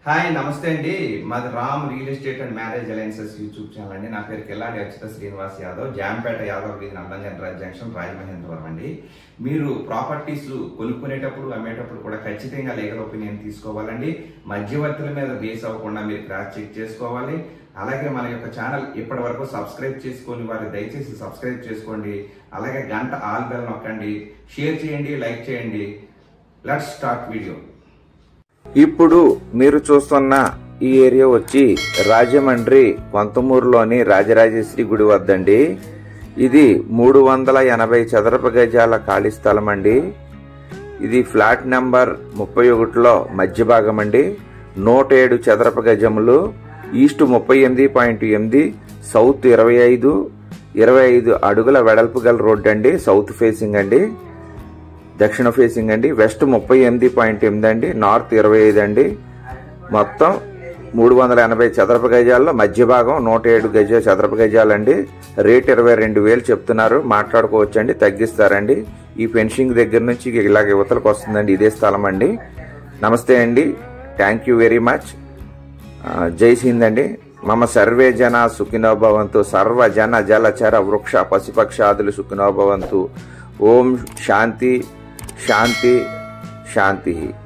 hi నమస్తే అండి మాది Ram real estate and marriage alliances YouTube channel అండి నా పేరు కిల్లాడి అచ్యుత శ్రీనివాస్ యాదవ్ జాంపేట యాదవ్ వీధి నందంగన్ జంక్షన్ రాజమహేంద్రవరం అండి మీరు ప్రాపర్టీస్ కొనుక్కునేటప్పుడు అమ్మేటప్పుడు కూడా ఖచ్చితంగా లీగల్ ఒపీనియన్ తీసుకోవాలండి మధ్యవర్తుల మీద బేస్ అవ్వకుండా మీరు క్రాస్ చెక్ చేసుకోవాలి అలాగే మన యొక్క ఛానల్ ఇప్పటి వరకు సబ్స్క్రైబ్ చేసుకొని వారు దయచేసి సబ్స్క్రైబ్ చేసుకోండి అలాగే గంట ఆల్ బెల్ నొక్కండి షేర్ చేయండి లైక్ చేయండి లెట్స్ స్టార్ట్ వీడియో ఇప్పుడు మీరు చూస్తున్న ఈ ఏరియా వచ్చి రాజమండ్రి కొంతమూరులోని రాజరాజేశ్వరి గుడి వద్దండి ఇది మూడు వందల ఎనభై చదరపు గజాల ఖాళీ స్థలం అండి ఇది ఫ్లాట్ నెంబర్ ముప్పై ఒకటిలో మధ్య భాగం అండి నూట ఏడు చదరపు గజములు ఈస్ట్ ముప్పై ఎనిమిది పాయింట్ ఎనిమిది సౌత్ ఇరవై ఐదు ఇరవై ఐదు అడుగుల వెడల్పు గల రోడ్డు అండి సౌత్ ఫేసింగ్ అండి దక్షిణ ఫేసింగ్ అండి వెస్ట్ ముప్పై ఎనిమిది పాయింట్ ఎనిమిది అండి నార్త్ ఇరవై ఐదు అండి మొత్తం మూడు వందల ఎనభై చదరపు గజాల్లో మధ్య భాగం నూట ఏడు గజ చదరపు గజాలండి రేట్ ఇరవై రెండు వేలు చెప్తున్నారు మాట్లాడుకోవచ్చండి తగ్గిస్తారండి ఈ ఫెన్సింగ్ దగ్గర నుంచి ఇలాగ యువతలకు వస్తుందండి ఇదే స్థలం అండి నమస్తే అండి థ్యాంక్ యూ వెరీ మచ్ ఆ, జై హింద్ అండి మమ సర్వే జన సుఖినో భవంతు సర్వ జన జలచర వృక్ష పశుపక్షాదులు సుఖినో భవంతు ఓం శాంతి శాంతి శాంతి